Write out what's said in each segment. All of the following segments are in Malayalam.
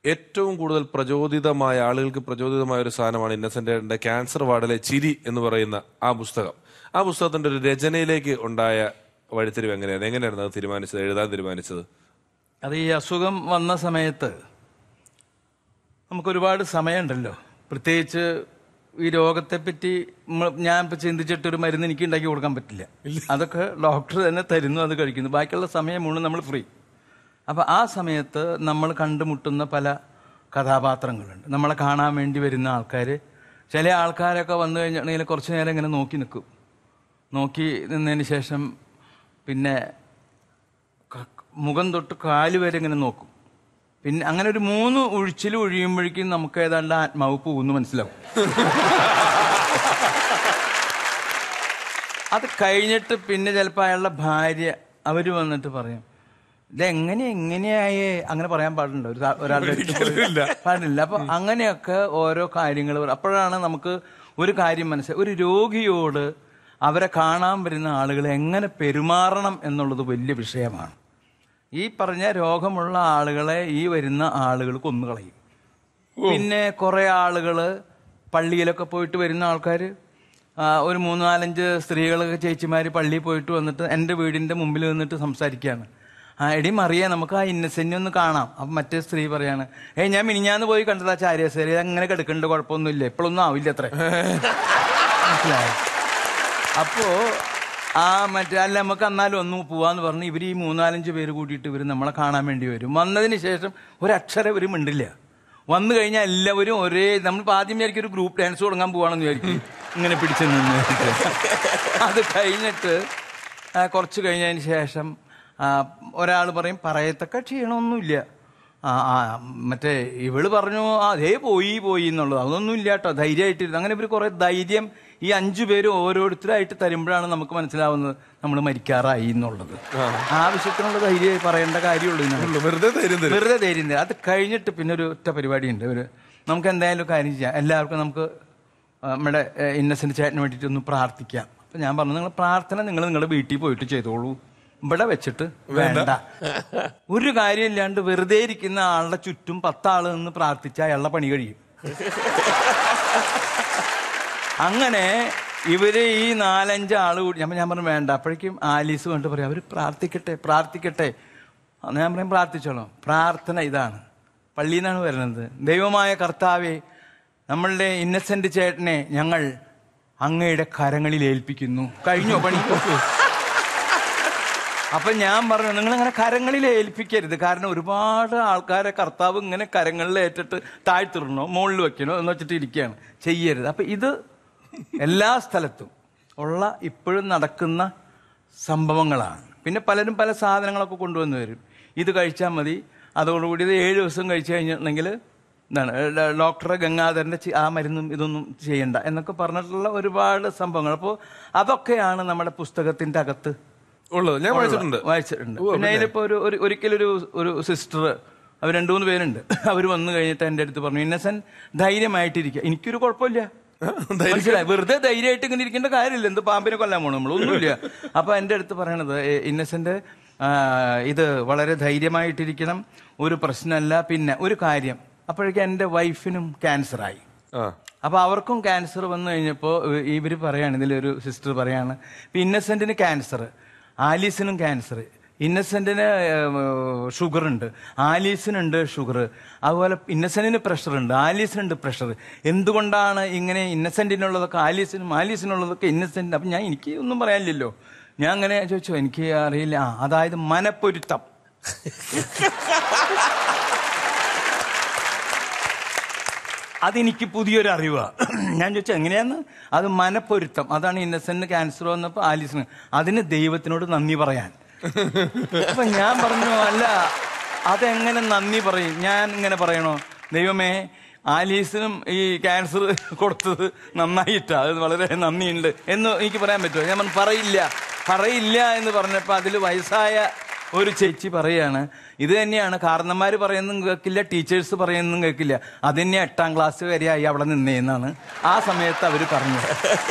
ഏറ്റവും കൂടുതൽ പ്രചോദിതമായ ആളുകൾക്ക് പ്രചോദിതമായ ഒരു സാധനമാണ് ഇന്നസെന്റിന്റെ ക്യാൻസർ വാർഡിലെ ചിരി എന്ന് പറയുന്ന ആ പുസ്തകം ആ പുസ്തകത്തിന്റെ ഒരു രചനയിലേക്ക് ഉണ്ടായ വഴിത്തിരിവ് എങ്ങനെയാണ് എങ്ങനെയായിരുന്നു അത് തീരുമാനിച്ചത് എഴുതാൻ തീരുമാനിച്ചത് അത് ഈ അസുഖം വന്ന സമയത്ത് നമുക്ക് ഒരുപാട് സമയമുണ്ടല്ലോ പ്രത്യേകിച്ച് ഈ രോഗത്തെപ്പറ്റി നമ്മ- ഞാൻ ഇപ്പൊ ചിന്തിച്ചിട്ട് ഒരു മരുന്ന് എനിക്ക് ഉണ്ടാക്കി കൊടുക്കാൻ പറ്റില്ല അതൊക്കെ ഡോക്ടർ തന്നെ തരുന്നു അത് കഴിക്കുന്നു ബാക്കിയുള്ള സമയം മുഴുവൻ നമ്മൾ ഫ്രീ അപ്പൊ ആ സമയത്ത് നമ്മൾ കണ്ടുമുട്ടുന്ന പല കഥാപാത്രങ്ങളുണ്ട് നമ്മളെ കാണാൻ വേണ്ടി വരുന്ന ആൾക്കാർ ചില ആൾക്കാരൊക്കെ വന്നു കഴിഞ്ഞിട്ടുണ്ടെങ്കിൽ കുറച്ചു നേരം ഇങ്ങനെ നോക്കി നിൽക്കും നോക്കി നിന്നതിന് ശേഷം പിന്നെ ക- മുഖം തൊട്ട് കാല് വരെ ഇങ്ങനെ നോക്കും പിന്നെ അങ്ങനെ ഒരു മൂന്ന് ഒഴിച്ചിൽ ഒഴിയുമ്പോഴേക്കും നമുക്ക് ഏതാണ്ട് ആത്മാവ് പോകുന്നു മനസ്സിലാവും അത് കഴിഞ്ഞിട്ട് പിന്നെ ചിലപ്പോൾ അയാളുടെ ഭാര്യ അവര് വന്നിട്ട് പറയും ഇതെങ്ങനെ എങ്ങനെയായേ അങ്ങനെ പറയാൻ പാടുണ്ടോ ഒരു സാ- ഒരാളുടെ അടുത്ത് പോയി? പാടില്ല അപ്പൊ അങ്ങനെയൊക്കെ ഓരോ കാര്യങ്ങൾ അപ്പോഴാണ് നമുക്ക് ഒരു കാര്യം മനസ്സിലായി ഒരു രോഗിയോട് അവരെ കാണാൻ വരുന്ന ആളുകൾ എങ്ങനെ പെരുമാറണം എന്നുള്ളത് വലിയ വിഷയമാണ് ഈ പറഞ്ഞ രോഗമുള്ള ആളുകളെ ഈ വരുന്ന ആളുകൾ കൊന്നുകളയും പിന്നെ കുറെ ആളുകള് പള്ളിയിലൊക്കെ പോയിട്ട് വരുന്ന ആൾക്കാര് ആ, ഒരു മൂന്ന് നാലഞ്ച് സ്ത്രീകളൊക്കെ ചേച്ചിമാര് പള്ളിയിൽ പോയിട്ട് വന്നിട്ട് എൻ്റെ വീടിന്റെ മുമ്പിൽ നിന്നിട്ട് സംസാരിക്കുകയാണ് ആ എടി മറിയ നമുക്ക് ആ ഇന്നസെന്റ് ഒന്ന് കാണാം അപ്പൊ മറ്റേ സ്ത്രീ പറയാണ് ഏയ് ഞാൻ മിനിഞ്ഞാന്ന് പോയി കണ്ടതാ ചാരിയസേരി അങ്ങനെ കിടക്കുന്നുണ്ട് കുഴപ്പമൊന്നുമില്ല ഇപ്പോഴൊന്നും ആവില്ല അത്രേ മനസ്സിലായോ അപ്പോ ആ മറ്റേ അല്ല നമുക്ക് എന്നാലും ഒന്ന് പോവാന്ന് പറഞ്ഞ് ഇവർ ഈ മൂന്നാലഞ്ച് പേര് കൂട്ടിയിട്ട് ഇവർ നമ്മളെ കാണാൻ വേണ്ടി വരും വന്നതിന് ശേഷം ഒരക്ഷരം ഇവർ മിണ്ടില്ല വന്നു കഴിഞ്ഞാൽ എല്ലാവരും ഒരേ നമ്മൾ ആദ്യം വിചാരിക്കും ഒരു ഗ്രൂപ്പ് ഡാൻസ് തുടങ്ങാൻ പോവാണെന്ന് വിചാരിക്കും ഇങ്ങനെ പിടിച്ചു നിന്ന് അത് കഴിഞ്ഞിട്ട് ആ, കുറച്ച് കഴിഞ്ഞതിന് ശേഷം ഒരാൾ പറയും പറയത്തക്ക ക്ഷീണമൊന്നുമില്ല ആ ആ മറ്റേ ഇവള് പറഞ്ഞു ആ അതേ പോയി പോയി എന്നുള്ളത് അതൊന്നും ഇല്ല കേട്ടോ ധൈര്യമായിട്ടിരുന്നു അങ്ങനെ ഇവർ കുറെ ധൈര്യം ഈ അഞ്ചു പേര് ഓരോരുത്തരായിട്ട് തരുമ്പോഴാണ് നമുക്ക് മനസ്സിലാവുന്നത് നമ്മൾ മരിക്കാറായി എന്നുള്ളത് ആവശ്യത്തിനുള്ള ധൈര്യം പറയേണ്ട കാര്യമുള്ളൂ ഇതിനകത്ത്. വെറുതെ ധൈര്യം തരും വെറുതെ ധൈര്യം തരും അത് കഴിഞ്ഞിട്ട് പിന്നെ ഒരു ഒറ്റ പരിപാടിയുണ്ട് ഒരു നമുക്ക് എന്തായാലും ഒരു കാര്യം ചെയ്യാം എല്ലാവർക്കും നമുക്ക് ആ, നമ്മുടെ ഇന്നസെന്റ് ചേട്ടന് വേണ്ടിയിട്ട് ഒന്ന് പ്രാർത്ഥിക്കാം അപ്പൊ ഞാൻ പറഞ്ഞു നിങ്ങൾ പ്രാർത്ഥന നിങ്ങൾ നിങ്ങളുടെ വീട്ടിൽ പോയിട്ട് ചെയ്തോളൂ ഇവിടെ വെച്ചിട്ട് വേണ്ട ഒരു കാര്യമില്ലാണ്ട് വെറുതെ ഇരിക്കുന്ന ആളുടെ ചുറ്റും പത്താള് നിന്ന് പ്രാർത്ഥിച്ചാൽ അയാളുടെ പണി കഴിയും അങ്ങനെ ഇവര് ഈ നാലഞ്ച് ആള് കൂടി ഞാൻ ഞാൻ പറഞ്ഞു വേണ്ട അപ്പോഴേക്കും ആലീസ് കണ്ട് പറയും അവര് പ്രാർത്ഥിക്കട്ടെ പ്രാർത്ഥിക്കട്ടെ അന്ന് ഞാൻ പറയും പ്രാർത്ഥിച്ചോളാം പ്രാർത്ഥന ഇതാണ് പള്ളിയിൽ നിന്നാണ് വരുന്നത് ദൈവമായ കർത്താവെ നമ്മളുടെ ഇന്നസെന്റ് ചേട്ടനെ ഞങ്ങൾ അങ്ങയുടെ കരങ്ങളിൽ ഏൽപ്പിക്കുന്നു കഴിഞ്ഞോ പണി അപ്പൊ ഞാൻ പറഞ്ഞു നിങ്ങൾ അങ്ങനെ കരങ്ങളിൽ ഏൽപ്പിക്കരുത് കാരണം ഒരുപാട് ആൾക്കാരെ കർത്താവ് ഇങ്ങനെ കരങ്ങളിൽ ഏറ്റിട്ട് താഴ്ത്തിടണോ മുകളിൽ വെക്കണോ എന്ന് വെച്ചിട്ട് ഇരിക്കുകയാണ് ചെയ്യരുത് അപ്പൊ ഇത് എല്ലാ സ്ഥലത്തും ഉള്ള ഇപ്പോഴും നടക്കുന്ന സംഭവങ്ങളാണ് പിന്നെ പലരും പല സാധനങ്ങളൊക്കെ കൊണ്ടുവന്ന് വരും ഇത് കഴിച്ചാൽ മതി അതോടുകൂടി ഇത് ഏഴ് ദിവസം കഴിച്ചു കഴിഞ്ഞിട്ടുണ്ടെങ്കിൽ എന്താണ് ഡ- ഡോക്ടറെ ഗംഗാധരന്റെ ചി- ആ മരുന്നും ഇതൊന്നും ചെയ്യണ്ട എന്നൊക്കെ പറഞ്ഞിട്ടുള്ള ഒരുപാട് സംഭവങ്ങൾ അപ്പോൾ അതൊക്കെയാണ് നമ്മുടെ പുസ്തകത്തിന്റെ അകത്ത് ഉള്ളത് ഞാൻ വായിച്ചിട്ടുണ്ട് വായിച്ചിട്ടുണ്ട് പിന്നെ അതിലിപ്പോ ഒരു ഒരു- ഒരിക്കലൊരു ഒരു സിസ്റ്റർ അവർ രണ്ടു മൂന്ന് പേരുണ്ട് അവർ വന്നു കഴിഞ്ഞിട്ട് എൻ്റെ അടുത്ത് പറഞ്ഞു ഇന്നസെന്റ് ധൈര്യമായിട്ടിരിക്കുക എനിക്കൊരു കുഴപ്പമില്ല മനസ്സിലായി വെറുതെ ധൈര്യമായിട്ട് ഇങ്ങനെ ഇരിക്കേണ്ട കാര്യമില്ല എന്ത് പാമ്പിനെ കൊല്ലാൻ പോണു നമ്മൾ ഒന്നുമില്ല അപ്പൊ എൻ്റെ അടുത്ത് പറയണത് "ഏ, ഇന്നസെന്റ് ആ, ഇത് വളരെ ധൈര്യമായിട്ടിരിക്കണം ഒരു പ്രശ്നമല്ല പിന്നെ ഒരു കാര്യം അപ്പോഴേക്കും എൻ്റെ വൈഫിനും ക്യാൻസറായി ആ അപ്പൊ അവർക്കും ക്യാൻസർ വന്നു കഴിഞ്ഞപ്പോ ഇ- ഇവര് പറയാണ് ഇതിലൊരു സിസ്റ്റർ പറയാണ് ഇപ്പൊ ഇന്നസെന്റിന് ക്യാൻസർ ആലീസിനും ക്യാൻസർ ഇന്നസെന്റിന് ഷുഗർ ഉണ്ട് ആലീസിനുണ്ട് ഷുഗർ അതുപോലെ ഇന്നസെന്റിന് പ്രഷർ ഉണ്ട് ആലീസിനുണ്ട് പ്രഷർ എന്തുകൊണ്ടാണ് ഇങ്ങനെ ഇന്നസെന്റിനുള്ളതൊക്കെ ആലീസിനും ആലീസിനുള്ളതൊക്കെ ഇന്നസെന്റ് അപ്പൊ ഞാൻ എനിക്ക് ഒന്നും പറയാനില്ലല്ലോ ഞാൻ അങ്ങനെ ചോദിച്ചു എനിക്ക് അറിയില്ല ആ അതായത് മനപ്പൊരുത്തം അതെനിക്ക് പുതിയൊരു അറിവാ ഞാൻ ചോദിച്ചു എങ്ങനെയാന്ന് അത് മനപ്പൊരുത്തം അതാണ് ഇന്നസെന്റ് ക്യാൻസർ വന്നപ്പോ ആലീസിന് അതിന് ദൈവത്തിനോട് നന്ദി പറയാൻ അപ്പൊ ഞാൻ പറഞ്ഞു അല്ല അതെങ്ങനെ നന്ദി പറയും ഞാൻ ഇങ്ങനെ പറയണോ ദൈവമേ ആലീസിനും ഈ ക്യാൻസർ കൊടുത്തത് നന്നായിട്ടാ അത് വളരെ നന്ദിയുണ്ട് എന്ന് എനിക്ക് പറയാൻ പറ്റുമോ ഞാൻ പറഞ്ഞു, പറയില്ല പറയില്ല എന്ന് പറഞ്ഞപ്പോ അതിൽ വയസ്സായ ഒരു ചേച്ചി പറയാണ് ഇത് തന്നെയാണ് കാരണന്മാര് പറയുന്നതും കേൾക്കില്ല ടീച്ചേഴ്സ് പറയുന്നതും കേൾക്കില്ല അത് തന്നെ എട്ടാം ക്ലാസ് വരെയായി അവിടെ നിന്നേന്നാണ് ആ സമയത്ത് അവര് പറഞ്ഞത്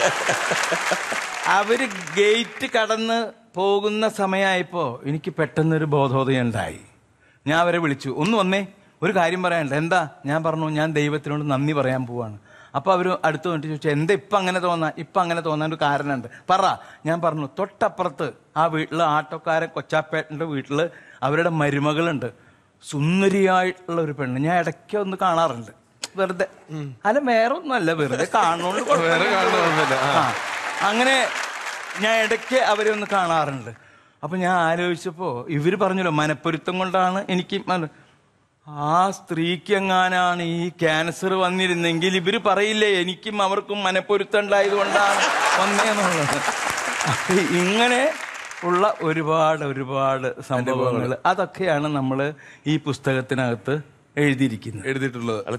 അവര് ഗേറ്റ് കടന്ന് പോകുന്ന സമയമായപ്പോ എനിക്ക് പെട്ടെന്നൊരു ബോധോദയം ഉണ്ടായി ഞാൻ അവരെ വിളിച്ചു ഒന്ന് വന്നേ ഒരു കാര്യം പറയാനുണ്ട് എന്താ ഞാൻ പറഞ്ഞു ഞാൻ ദൈവത്തിനോട് നന്ദി പറയാൻ പോവാണ് അപ്പൊ അവര് അടുത്ത് വന്നിട്ട് ചോദിച്ചു എന്താ ഇപ്പൊ അങ്ങനെ തോന്നാ ഇപ്പൊ അങ്ങനെ തോന്നാൻ ഒരു കാരണമുണ്ട് പറ ഞാൻ പറഞ്ഞു തൊട്ടപ്പുറത്ത് ആ വീട്ടില് ആട്ടോക്കാരൻ കൊച്ചാപ്പേട്ടന്റെ വീട്ടില് അവരുടെ മരുമകളുണ്ട് സുന്ദരിയായിട്ടുള്ള ഒരു പെണ്ണ് ഞാൻ ഇടയ്ക്ക് ഒന്ന് കാണാറുണ്ട് വെറുതെ അല്ല വേറെ ഒന്നുമല്ല വെറുതെ കാണുന്നോണ്ട് വേറെ കാണുന്ന കുഴപ്പമില്ല. ആ. ആ. അങ്ങനെ ഞാൻ ഇടയ്ക്ക് അവരെ ഒന്ന് കാണാറുണ്ട് അപ്പൊ ഞാൻ ആലോചിച്ചപ്പോ ഇവര് പറഞ്ഞല്ലോ മനപ്പൊരുത്തം കൊണ്ടാണ് എനിക്ക് മന- ആ സ്ത്രീക്ക് എങ്ങാനാണ് ഈ ക്യാൻസർ വന്നിരുന്നെങ്കിൽ ഇവര് പറയില്ലേ എനിക്കും അവർക്കും മനപ്പൊരുത്തം ഉണ്ടായത് കൊണ്ടാണ് വന്നേന്നുള്ളത് അപ്പൊ ഇങ്ങനെ ഉള്ള ഒരുപാട് ഒരുപാട് സംഭവങ്ങൾ അതൊക്കെയാണ് നമ്മൾ ഈ പുസ്തകത്തിനകത്ത് എഴുതിയിരിക്കുന്നത് എഴുതിയിട്ടുള്ളത്